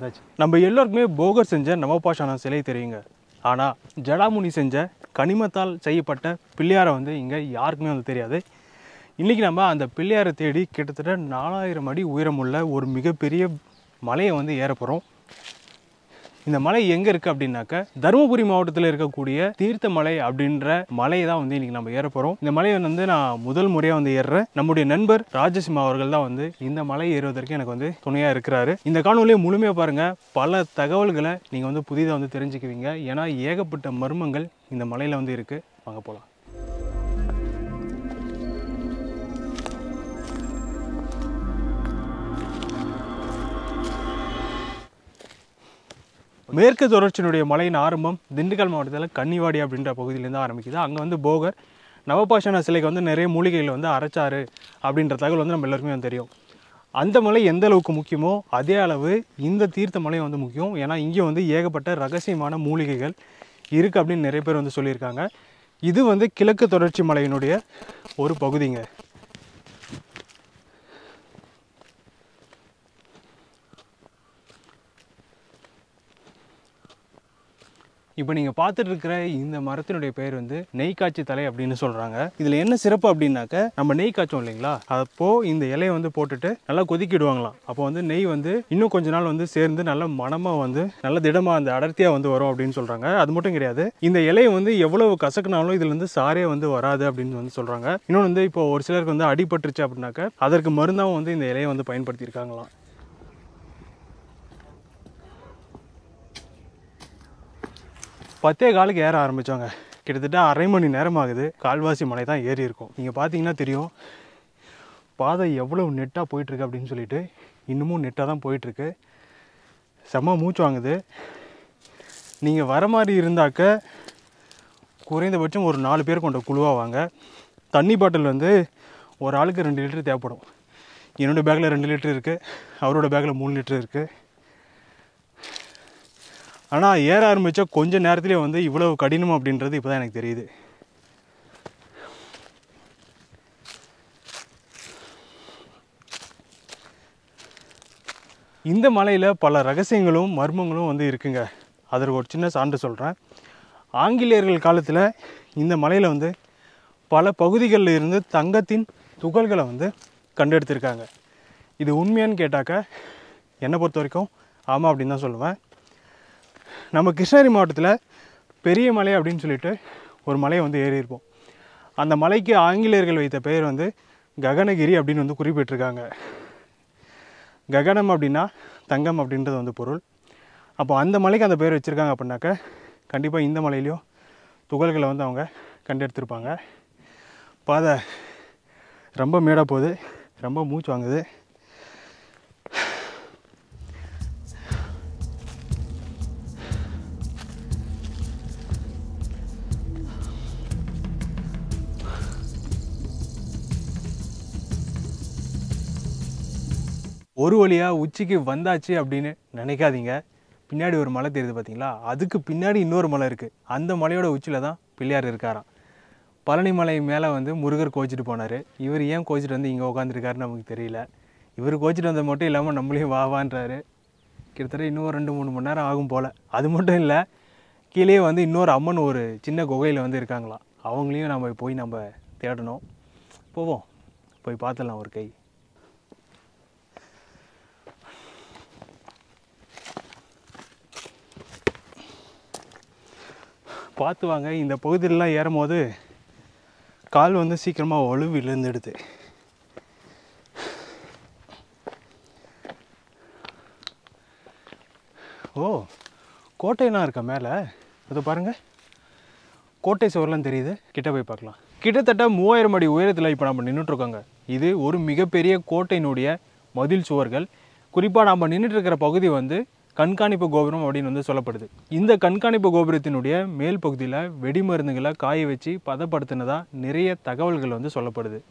வந்தாச்சு நம்ம எல்லோருக்குமே போகர் செஞ்ச நவபாஷான சிலை தெரியுங்க ஆனால் ஜடாமுனி செஞ்ச கனிமத்தால் செய்யப்பட்ட பிள்ளையாரை வந்து இங்கே யாருக்குமே வந்து தெரியாது இன்றைக்கி நம்ம அந்த பிள்ளையாரை தேடி கிட்டத்தட்ட நாலாயிரம் அடி உயரமுள்ள ஒரு மிகப்பெரிய மலையை வந்து ஏற போகிறோம் இந்த மலை எங்கே இருக்குது அப்படின்னாக்க தருமபுரி மாவட்டத்தில் இருக்கக்கூடிய தீர்த்தமலை அப்படின்ற மலையை தான் வந்து இன்றைக்கி நம்ம ஏற போகிறோம் இந்த மலையை வந்து நான் முதல் முறையாக வந்து ஏறுறேன் நம்முடைய நண்பர் ராஜசிம்மா அவர்கள் தான் வந்து இந்த மலை ஏறுவதற்கு எனக்கு வந்து துணையாக இருக்கிறாரு இந்த காணொலியை முழுமையாக பாருங்கள் பல தகவல்களை நீங்கள் வந்து புதிதாக வந்து தெரிஞ்சுக்குவீங்க ஏன்னா ஏகப்பட்ட மர்மங்கள் இந்த மலையில் வந்து இருக்குது வாங்க போகலாம் மேற்கு தொடர்ச்சியினுடைய மலையின் ஆரம்பம் திண்டுக்கல் மாவட்டத்தில் கன்னிவாடி அப்படின்ற பகுதியிலேருந்து ஆரம்பிக்குது அங்கே வந்து போகர் நவபாஷான சிலைக்கு வந்து நிறைய மூலிகைகளை வந்து அரைச்சாரு அப்படின்ற தகவல் வந்து நம்ம எல்லாருக்குமே வந்து தெரியும் அந்த மலை எந்த அளவுக்கு முக்கியமோ அதே அளவு இந்த தீர்த்த மலையும் வந்து முக்கியம் ஏன்னா இங்கே வந்து ஏகப்பட்ட ரகசியமான மூலிகைகள் இருக்குது அப்படின்னு நிறைய பேர் வந்து சொல்லியிருக்காங்க இது வந்து கிழக்கு தொடர்ச்சி மலையினுடைய ஒரு பகுதிங்க இப்போ நீங்கள் பார்த்துட்டு இருக்கிற இந்த மரத்தினுடைய பெயர் வந்து நெய் காய்ச்சி தலை அப்படின்னு சொல்கிறாங்க இதில் என்ன சிறப்பு அப்படின்னாக்க நம்ம நெய் காய்ச்சோம் இல்லைங்களா அப்போது இந்த இலையை வந்து போட்டுட்டு நல்லா கொதிக்கிடுவாங்களாம் அப்போ வந்து நெய் வந்து இன்னும் கொஞ்ச நாள் வந்து சேர்ந்து நல்ல மணமாக வந்து நல்ல திடமாக அந்த அடர்த்தியாக வந்து வரும் அப்படின்னு சொல்கிறாங்க அது மட்டும் கிடையாது இந்த இலையை வந்து எவ்வளவு கசக்குனாலும் இதுல இருந்து சாரே வந்து வராது அப்படின்னு வந்து சொல்கிறாங்க இன்னொன்று வந்து இப்போ ஒரு சிலருக்கு வந்து அடிபட்டுருச்சு அப்படின்னாக்க அதற்கு மருந்தாகவும் வந்து இந்த இலையை வந்து பயன்படுத்தியிருக்காங்களாம் பத்தே காலுக்கு ஏற ஆரம்பித்தோங்க கிட்டத்தட்ட அரை மணி நேரம் ஆகுது கால்வாசி மலை தான் ஏறி இருக்கும் நீங்கள் பார்த்தீங்கன்னா தெரியும் பாதை எவ்வளோ நெட்டாக போயிட்டுருக்கு அப்படின்னு சொல்லிட்டு இன்னமும் நெட்டாக தான் போயிட்டுருக்கு செம்ம மூச்சு வாங்குது நீங்கள் வர மாதிரி இருந்தாக்க குறைந்தபட்சம் ஒரு நாலு பேர் கொண்ட குழுவாக வாங்க தண்ணி பாட்டில் வந்து ஒரு ஆளுக்கு ரெண்டு லிட்டர் தேவைப்படும் என்னோடய பேக்கில் ரெண்டு லிட்டர் இருக்குது அவரோட பேக்கில் மூணு லிட்டர் இருக்குது ஆனால் ஏற ஆரம்பித்தா கொஞ்ச நேரத்துலேயே வந்து இவ்வளவு கடினம் அப்படின்றது இப்போ தான் எனக்கு தெரியுது இந்த மலையில் பல ரகசியங்களும் மர்மங்களும் வந்து இருக்குங்க அதற்கு ஒரு சின்ன சான்று சொல்கிறேன் ஆங்கிலேயர்கள் காலத்தில் இந்த மலையில் வந்து பல பகுதிகளில் இருந்து தங்கத்தின் துகள்களை வந்து கண்டெடுத்திருக்காங்க இது உண்மையான்னு கேட்டாக்க என்னை பொறுத்த வரைக்கும் ஆமாம் அப்படின்னு தான் சொல்லுவேன் நம்ம கிருஷ்ணகிரி மாவட்டத்தில் பெரிய மலை அப்படின்னு சொல்லிட்டு ஒரு மலையை வந்து ஏறியிருப்போம் அந்த மலைக்கு ஆங்கிலேயர்கள் வைத்த பெயர் வந்து ககனகிரி அப்படின்னு வந்து குறிப்பிட்டிருக்காங்க ககனம் அப்படின்னா தங்கம் அப்படின்றது வந்து பொருள் அப்போ அந்த மலைக்கு அந்த பேர் வச்சுருக்காங்க அப்படின்னாக்க கண்டிப்பாக இந்த மலையிலையும் துகள்களை வந்து அவங்க கண்டெடுத்திருப்பாங்க பாதை ரொம்ப மேடாக போகுது ரொம்ப மூச்சு வாங்குது ஒரு வழியாக உச்சிக்கு வந்தாச்சு அப்படின்னு நினைக்காதீங்க பின்னாடி ஒரு மலை தெரியுது பார்த்தீங்களா அதுக்கு பின்னாடி இன்னொரு மலை இருக்குது அந்த மலையோட உச்சியில் தான் பிள்ளையார் இருக்காராம் பழனி மலை மேலே வந்து முருகர் கோச்சிட்டு போனார் இவர் ஏன் கோச்சிட்டு வந்து இங்கே உட்காந்துருக்காருன்னு நமக்கு தெரியல இவர் கோச்சிட்டு வந்தது மட்டும் இல்லாமல் நம்மளையும் வா வான்றாரு கிட்டத்தட்ட இன்னும் ரெண்டு மூணு மணி நேரம் ஆகும் போல் அது மட்டும் இல்லை கீழே வந்து இன்னொரு அம்மன் ஒரு சின்ன குகையில் வந்து இருக்காங்களாம் அவங்களையும் நம்ம போய் நம்ம தேடணும் போவோம் போய் பார்த்துடலாம் ஒரு கை பார்த்து வாங்க இந்த பகுதியிலலாம் ஏறும்போது கால் வந்து சீக்கிரமாக வலு விழுந்துடுது ஓ கோட்டையெல்லாம் இருக்கா மேலே அதை பாருங்கள் கோட்டை சுவர்லாம் தெரியுது கிட்ட போய் பார்க்கலாம் கிட்டத்தட்ட மூவாயிரம் அடி உயரத்தில் இப்போ நம்ம நின்றுட்டுருக்கோங்க இது ஒரு மிகப்பெரிய கோட்டையினுடைய மதில் சுவர்கள் குறிப்பாக நம்ம நின்றுட்டு இருக்கிற பகுதி வந்து கண்காணிப்பு கோபுரம் அப்படின்னு வந்து சொல்லப்படுது இந்த கண்காணிப்பு கோபுரத்தினுடைய மேல் பகுதியில் வெடிமருந்துகளை காய வச்சு பதப்படுத்தினதா நிறைய தகவல்கள் வந்து சொல்லப்படுது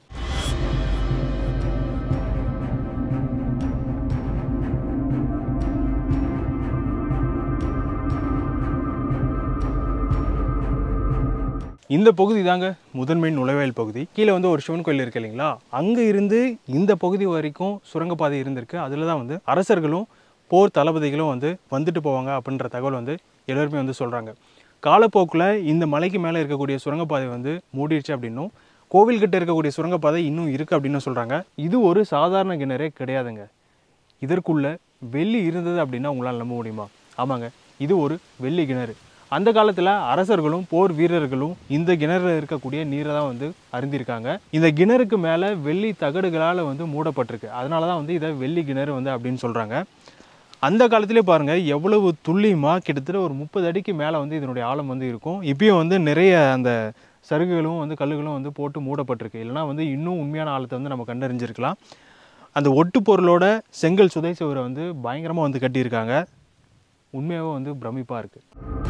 இந்த பகுதி தாங்க முதன்மை நுழைவாயில் பகுதி கீழே வந்து ஒரு சிவன் கோயில் இருக்கு இல்லைங்களா அங்கே இருந்து இந்த பகுதி வரைக்கும் சுரங்கப்பாதை இருந்திருக்கு அதில் தான் வந்து அரசர்களும் போர் தளபதிகளும் வந்து வந்துட்டு போவாங்க அப்படின்ற தகவல் வந்து எல்லோருமே வந்து சொல்கிறாங்க காலப்போக்கில் இந்த மலைக்கு மேலே இருக்கக்கூடிய சுரங்கப்பாதை வந்து மூடிடுச்சு அப்படின்னும் கோவில்கிட்ட இருக்கக்கூடிய சுரங்கப்பாதை இன்னும் இருக்குது அப்படின்னு சொல்கிறாங்க இது ஒரு சாதாரண கிணறே கிடையாதுங்க இதற்குள்ள வெள்ளி இருந்தது அப்படின்னா உங்களால் நம்ப முடியுமா ஆமாங்க இது ஒரு வெள்ளி கிணறு அந்த காலத்தில் அரசர்களும் போர் வீரர்களும் இந்த கிணறுல இருக்கக்கூடிய நீரை தான் வந்து அருந்திருக்காங்க இந்த கிணறுக்கு மேலே வெள்ளி தகடுகளால் வந்து மூடப்பட்டிருக்கு அதனால தான் வந்து இதை வெள்ளி கிணறு வந்து அப்படின்னு சொல்கிறாங்க அந்த காலத்திலே பாருங்கள் எவ்வளவு துல்லியமாக கிட்டத்தட்ட ஒரு முப்பது அடிக்கு மேலே வந்து இதனுடைய ஆழம் வந்து இருக்கும் இப்பயும் வந்து நிறைய அந்த சருகுகளும் வந்து கல்லுகளும் வந்து போட்டு மூடப்பட்டிருக்கு இல்லைனா வந்து இன்னும் உண்மையான ஆழத்தை வந்து நம்ம கண்டறிஞ்சிருக்கலாம் அந்த ஒட்டு பொருளோட செங்கல் சுதை சுவரை வந்து பயங்கரமாக வந்து கட்டியிருக்காங்க உண்மையாகவே வந்து பிரமிப்பாக இருக்குது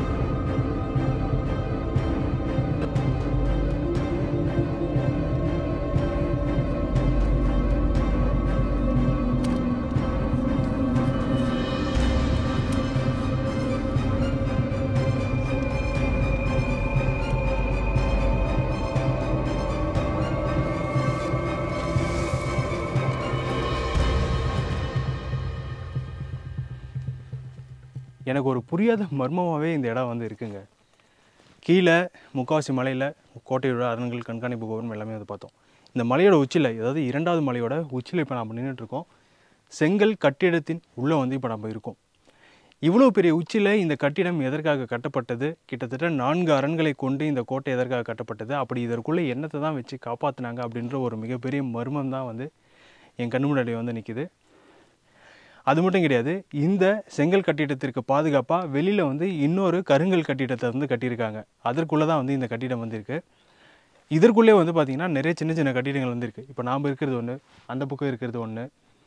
எனக்கு ஒரு புரியாத மர்மமாகவே இந்த இடம் வந்து இருக்குங்க கீழே முக்காவாசி மலையில் கோட்டையோட அரண்கள் கண்காணிப்பு கோபுரம் எல்லாமே வந்து பார்த்தோம் இந்த மலையோட உச்சியில் அதாவது இரண்டாவது மலையோட உச்சியில் இப்போ நம்ம நின்றுட்டு இருக்கோம் செங்கல் கட்டிடத்தின் உள்ளே வந்து இப்போ நம்ம இருக்கோம் இவ்வளோ பெரிய உச்சியில் இந்த கட்டிடம் எதற்காக கட்டப்பட்டது கிட்டத்தட்ட நான்கு அரண்களை கொண்டு இந்த கோட்டை எதற்காக கட்டப்பட்டது அப்படி இதற்குள்ளே என்னத்தை தான் வச்சு காப்பாற்றினாங்க அப்படின்ற ஒரு மிகப்பெரிய மர்மம் தான் வந்து என் கண்ணு முன்னாடி வந்து நிற்கிது அது மட்டும் கிடையாது இந்த செங்கல் கட்டிடத்திற்கு பாதுகாப்பாக வெளியில் வந்து இன்னொரு கருங்கல் கட்டிடத்தை வந்து கட்டியிருக்காங்க அதற்குள்ளே தான் வந்து இந்த கட்டிடம் வந்து இருக்கு இதற்குள்ளே வந்து பார்த்திங்கன்னா நிறைய சின்ன சின்ன கட்டிடங்கள் வந்து இருக்குது இப்போ நாம் இருக்கிறது ஒன்று அந்த பக்கம் இருக்கிறது ஒன்று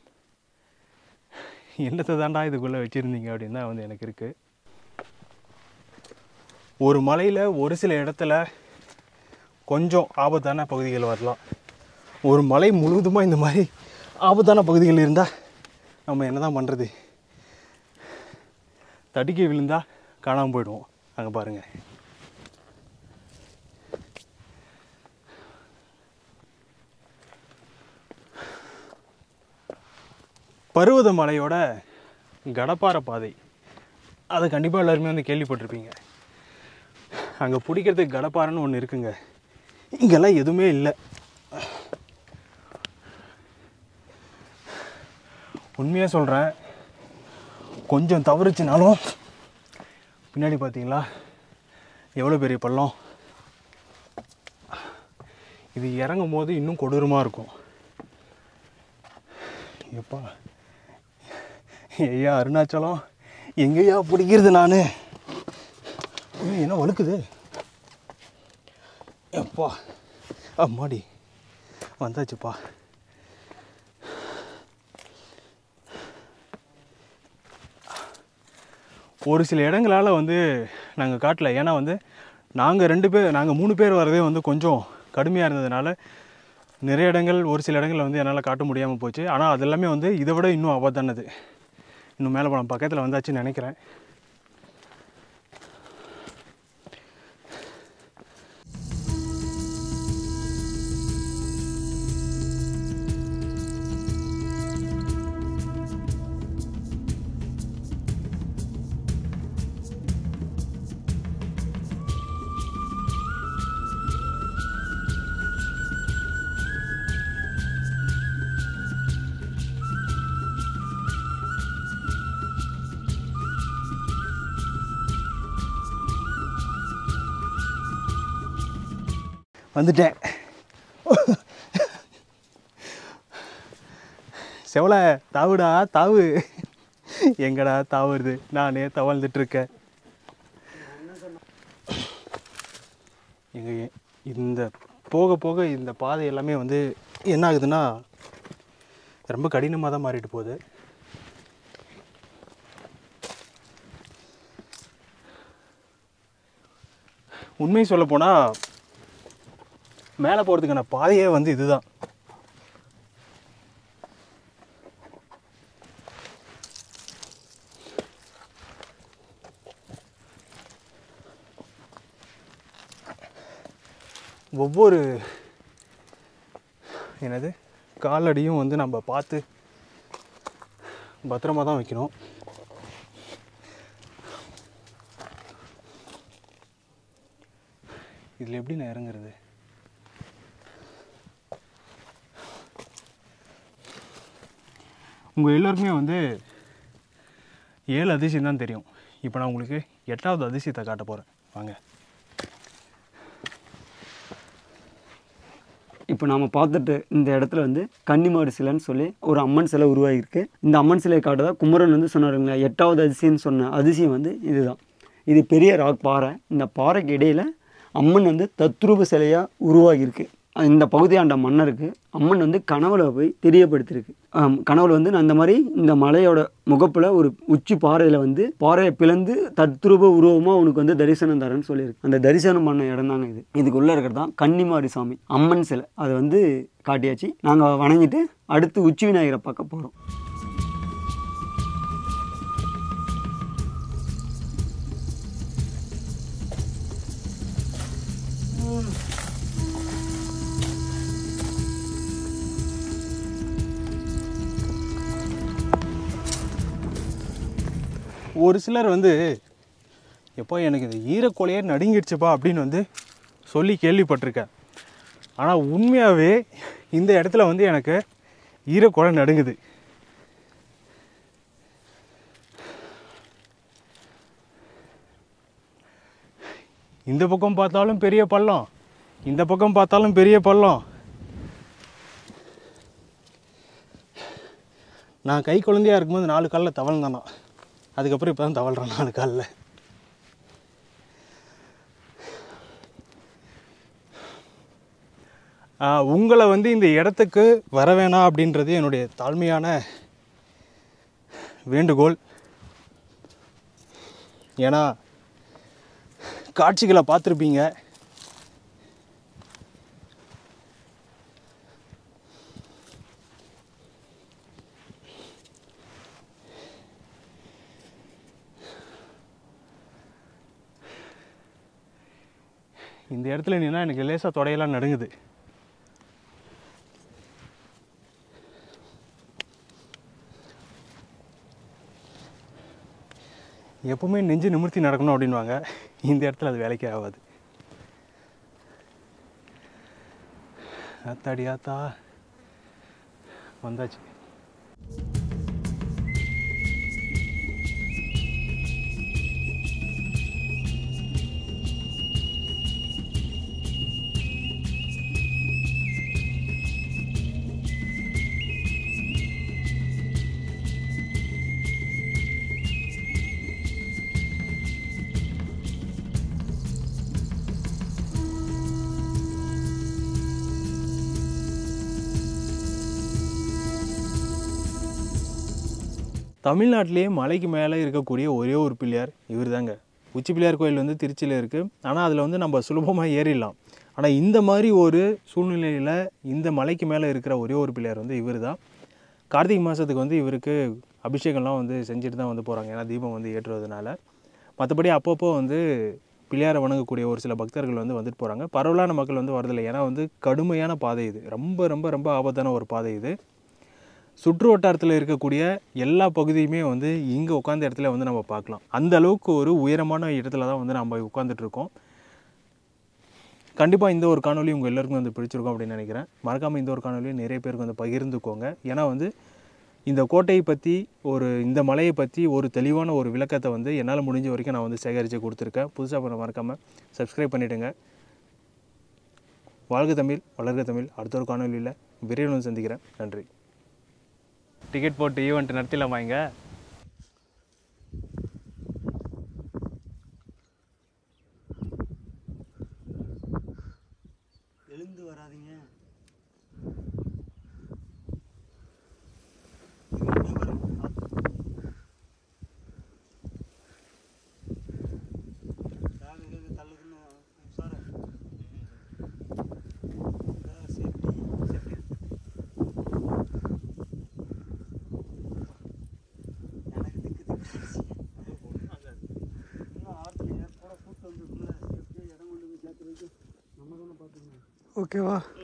என்னத்தை தாண்டா இதுக்குள்ளே வச்சுருந்தீங்க அப்படின்னு தான் வந்து எனக்கு இருக்குது ஒரு மலையில் ஒரு சில இடத்துல கொஞ்சம் ஆபத்தான பகுதிகள் வரலாம் ஒரு மலை முழுவதுமாக இந்த மாதிரி ஆபத்தான பகுதிகள் இருந்தால் நம்ம என்ன தான் பண்ணுறது தடுக்கி விழுந்தா காணாமல் போயிடுவோம் அங்கே பாருங்கள் பருவத மலையோட கடப்பாறை பாதை அதை கண்டிப்பாக எல்லாருமே வந்து கேள்விப்பட்டிருப்பீங்க அங்கே பிடிக்கிறதுக்கு கடப்பாறைன்னு ஒன்று இருக்குங்க இங்கெல்லாம் எதுவுமே இல்லை உண்மையாக சொல்கிறேன் கொஞ்சம் தவறுச்சுனாலும் பின்னாடி பார்த்தீங்களா எவ்வளோ பெரிய பள்ளம் இது இறங்கும் போது இன்னும் கொடூரமாக இருக்கும் எப்பா ஐயா அருணாச்சலம் எங்கேயா பிடிக்கிறது நான் என்ன வழுக்குது எப்பா அம்மாடி வந்தாச்சுப்பா ஒரு சில இடங்களால் வந்து நாங்கள் காட்டல ஏன்னா வந்து நாங்கள் ரெண்டு பேர் நாங்கள் மூணு பேர் வரதே வந்து கொஞ்சம் கடுமையாக இருந்ததுனால நிறைய இடங்கள் ஒரு சில இடங்களில் வந்து என்னால் காட்ட முடியாமல் போச்சு ஆனால் அது எல்லாமே வந்து இதை விட இன்னும் ஆபத்தானது இன்னும் மேலே போன பக்கத்தில் வந்தாச்சுன்னு நினைக்கிறேன் வந்துட்டேன் செவலை தாவுடா தாவு எங்கடா தாவுறது நானே தவழ்ந்துட்டு இருக்கேன் எங்க எ- இந்த போக போக இந்த பாதை எல்லாமே வந்து என்ன ஆகுதுன்னா ரொம்ப கடினமாக தான் மாறிட்டு போகுது உண்மை சொல்ல போனால் மேலே போகிறதுக்கான பாதையே வந்து இதுதான் ஒவ்வொரு என்னது காலடியும் வந்து நம்ம பார்த்து பத்திரமா தான் வைக்கணும் இதில் எப்படி நான் இறங்குறது உங்கள் எல்லாருக்குமே வந்து ஏழு அதிசயம் தான் தெரியும் இப்போ நான் உங்களுக்கு எட்டாவது அதிசயத்தை காட்ட போகிறேன் வாங்க இப்போ நாம் பார்த்துட்டு இந்த இடத்துல வந்து கன்னிமாடு சிலைன்னு சொல்லி ஒரு அம்மன் சிலை உருவாகியிருக்கு இந்த அம்மன் சிலையை காட்டுறதா குமரன் வந்து சொன்னாருங்களா எட்டாவது அதிசயம்னு சொன்ன அதிசயம் வந்து இதுதான் இது பெரிய ராக் பாறை இந்த பாறைக்கு இடையில் அம்மன் வந்து தத்ரூப சிலையாக உருவாகியிருக்கு இந்த பகுதி ஆண்ட மன்னருக்கு அம்மன் வந்து கனவுல போய் தெரியப்படுத்தியிருக்கு ஆம், கனவுல வந்து நான் இந்த மாதிரி இந்த மலையோட முகப்பில் ஒரு உச்சி பாறையில் வந்து பாறையை பிளந்து தத்ரூப உருவமாக உனக்கு வந்து தரிசனம் தரேன்னு சொல்லியிருக்கு அந்த தரிசனம் பண்ண இடம் தாங்க இது இதுக்குள்ளே இருக்கிறது தான் கன்னிமாரி சாமி அம்மன் சிலை அதை வந்து காட்டியாச்சு நாங்கள் வணங்கிட்டு அடுத்து உச்சி விநாயகரை பார்க்க போகிறோம் ஒரு சிலர் வந்து எப்போ எனக்கு இந்த ஈரக்கொலையே நடுங்கிடுச்சுப்பா அப்படின்னு வந்து சொல்லி கேள்விப்பட்டிருக்கேன் ஆனால் உண்மையாகவே இந்த இடத்துல வந்து எனக்கு ஈரக்கொலை நடுங்குது இந்த பக்கம் பார்த்தாலும் பெரிய பள்ளம் இந்த பக்கம் பார்த்தாலும் பெரிய பள்ளம் நான் கை குழந்தையா இருக்கும்போது நாலு காலில் தவழ்ந்தானா அதுக்கப்புறம் இப்போ தான் தவழ்கிறேன் நாலு காலில் உங்களை வந்து இந்த இடத்துக்கு வர வேணாம் அப்படின்றது என்னுடைய தாழ்மையான வேண்டுகோள் ஏன்னா காட்சிகளை பார்த்துருப்பீங்க இந்த இடத்துல நின்னா எனக்கு லேசாக தொடையெல்லாம் நடுங்குது எப்பவுமே நெஞ்சு நிமிர்த்தி நடக்கணும் அப்படின்வாங்க இந்த இடத்துல அது வேலைக்கே ஆகாது ஆத்தாடி ஆத்தா வந்தாச்சு தமிழ்நாட்டிலேயே மலைக்கு மேலே இருக்கக்கூடிய ஒரே ஒரு பிள்ளையார் இவர் தாங்க உச்சி பிள்ளையார் கோயில் வந்து திருச்சியில் இருக்குது ஆனால் அதில் வந்து நம்ம சுலபமாக ஏறிடலாம் ஆனால் இந்த மாதிரி ஒரு சூழ்நிலையில் இந்த மலைக்கு மேலே இருக்கிற ஒரே ஒரு பிள்ளையார் வந்து இவர் தான் கார்த்திகை மாதத்துக்கு வந்து இவருக்கு அபிஷேகம்லாம் வந்து செஞ்சுட்டு தான் வந்து போகிறாங்க ஏன்னா தீபம் வந்து ஏற்றுவதனால மற்றபடி அப்பப்போ வந்து பிள்ளையாரை வணங்கக்கூடிய ஒரு சில பக்தர்கள் வந்து வந்துட்டு போகிறாங்க பரவலான மக்கள் வந்து வரதில்லை ஏன்னா வந்து கடுமையான பாதை இது ரொம்ப ரொம்ப ரொம்ப ஆபத்தான ஒரு பாதை இது சுற்று வட்டாரத்தில் இருக்கக்கூடிய எல்லா பகுதியுமே வந்து இங்கே உட்காந்த இடத்துல வந்து நம்ம பார்க்கலாம் அந்த அளவுக்கு ஒரு உயரமான இடத்துல தான் வந்து நம்ம உட்காந்துட்டு இருக்கோம் கண்டிப்பாக இந்த ஒரு காணொலி உங்கள் எல்லாருக்கும் வந்து பிடிச்சிருக்கும் அப்படின்னு நினைக்கிறேன் மறக்காமல் இந்த ஒரு காணொலியை நிறைய பேருக்கு வந்து பகிர்ந்துக்கோங்க ஏன்னா வந்து இந்த கோட்டையை பற்றி ஒரு இந்த மலையை பற்றி ஒரு தெளிவான ஒரு விளக்கத்தை வந்து என்னால் முடிஞ்ச வரைக்கும் நான் வந்து சேகரித்து கொடுத்துருக்கேன் புதுசாக பண்ண மறக்காமல் சப்ஸ்கிரைப் பண்ணிவிடுங்க வாழ்க தமிழ் வளர்க தமிழ் அடுத்த ஒரு காணொலியில் விரைவில் வந்து சந்திக்கிறேன் நன்றி டிக்கெட் போட்டு ஈவெண்ட் நடத்திடலாமா இங்கே எழுந்து வராதீங்க ஓகேவா